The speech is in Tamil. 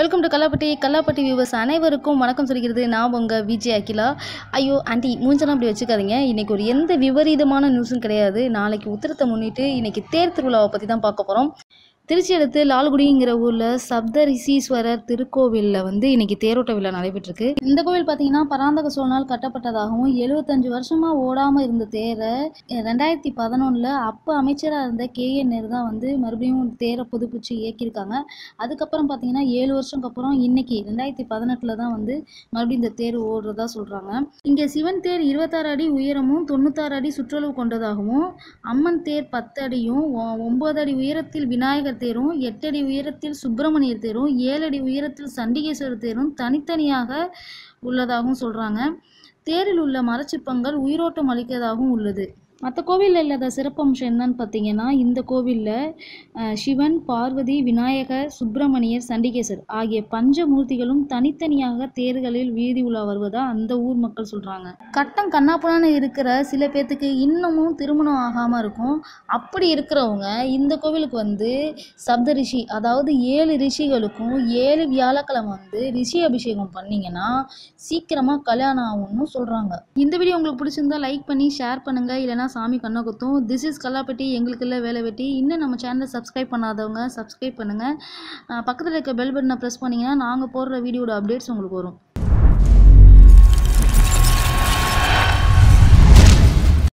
welcome to Kallappatti Kallappatti viewers அனைவருக்கும் வணக்கம் சொல்கிறது நான் உங்கள் விஜய் அகிலா ஐயோ ஆண்டி மூஞ்செல்லாம் அப்படி வச்சுக்காதீங்க இன்றைக்கி ஒரு எந்த விபரீதமான நியூஸும் கிடையாது நாளைக்கு உத்திரத்தை முன்னிட்டு இன்றைக்கி தேர் திருவிழாவை பற்றி தான் பார்க்க போகிறோம் திருச்சி அடுத்து லால்குடிங்கிற ஊரில் சப்தரிசீஸ்வரர் திருக்கோவிலில் வந்து இன்னைக்கு தேரோட்ட விழா நடைபெற்றிருக்கு இந்த கோவில் பார்த்தீங்கன்னா பராந்தக சோழனால் கட்டப்பட்டதாகவும் எழுபத்தஞ்சு வருஷமாக ஓடாமல் இருந்த தேரை ரெண்டாயிரத்தி பதினொன்றில் அப்போ அமைச்சராக இருந்த கே என் நேரு தான் வந்து மறுபடியும் தேரை புதுப்பிச்சு இயக்கியிருக்காங்க அதுக்கப்புறம் பார்த்தீங்கன்னா ஏழு வருஷம்க்கு அப்புறம் இன்னைக்கு ரெண்டாயிரத்தி பதினெட்டில் தான் வந்து மறுபடியும் இந்த தேர் ஓடுறதா சொல்கிறாங்க இங்கே சிவன் தேர் இருபத்தாறு அடி உயரமும் தொண்ணூத்தாறு அடி சுற்றளவு கொண்டதாகவும் அம்மன் தேர் பத்து அடியும் ஒ- ஒன்பது அடி உயரத்தில் விநாயகர் தேரும் எட்டு அடி உயரத்தில் சுப்பிரமணியர் தேரும் ஏழு அடி உயரத்தில் சண்டிகேஸ்வரர் தேரும் தனித்தனியாக உள்ளதாகவும் சொல்கிறாங்க தேரில் உள்ள மரச்சிற்பங்கள் உயிரோட்டம் அளிக்கிறதாகவும் உள்ளது மற்ற கோவிலில் இல்லாத சிறப்பம்சம் என்னன்னு பார்த்தீங்கன்னா இந்த கோவிலில் சிவன் பார்வதி விநாயகர் சுப்பிரமணியர் சண்டிகேசர் ஆகிய பஞ்சமூர்த்திகளும் தனித்தனியாக தேர்களில் வீதி உலா வருவதா அந்த ஊர் மக்கள் சொல்கிறாங்க கட்டம் கண்ணாப்புனான்னு இருக்கிற சில பேர்த்துக்கு இன்னமும் திருமணம் ஆகாமல் இருக்கும் அப்படி இருக்கிறவங்க இந்த கோவிலுக்கு வந்து சப்த ரிஷி அதாவது ஏழு ரிஷிகளுக்கும் ஏழு வியாழக்கிழமை வந்து ரிஷி அபிஷேகம் பண்ணீங்கன்னா சீக்கிரமாக கல்யாணம் ஆகும்னு சொல்கிறாங்க இந்த வீடியோ உங்களுக்கு பிடிச்சிருந்தா லைக் பண்ணி ஷேர் பண்ணுங்கள் இல்லைனா சாமி கண்ணை குத்தும் திஸ் இஸ் கல்லாப்பட்டி எங்களுக்கு இல்லை வேலை வெட்டி இன்னும் நம்ம சேனலை சப்ஸ்கிரைப் பண்ணாதவங்க சப்ஸ்கிரைப் பண்ணுங்கள் பக்கத்தில் இருக்க பெல் பட்டனை ப்ரெஸ் பண்ணிங்கன்னா நாங்கள் போடுற வீடியோட அப்டேட்ஸ் உங்களுக்கு வரும்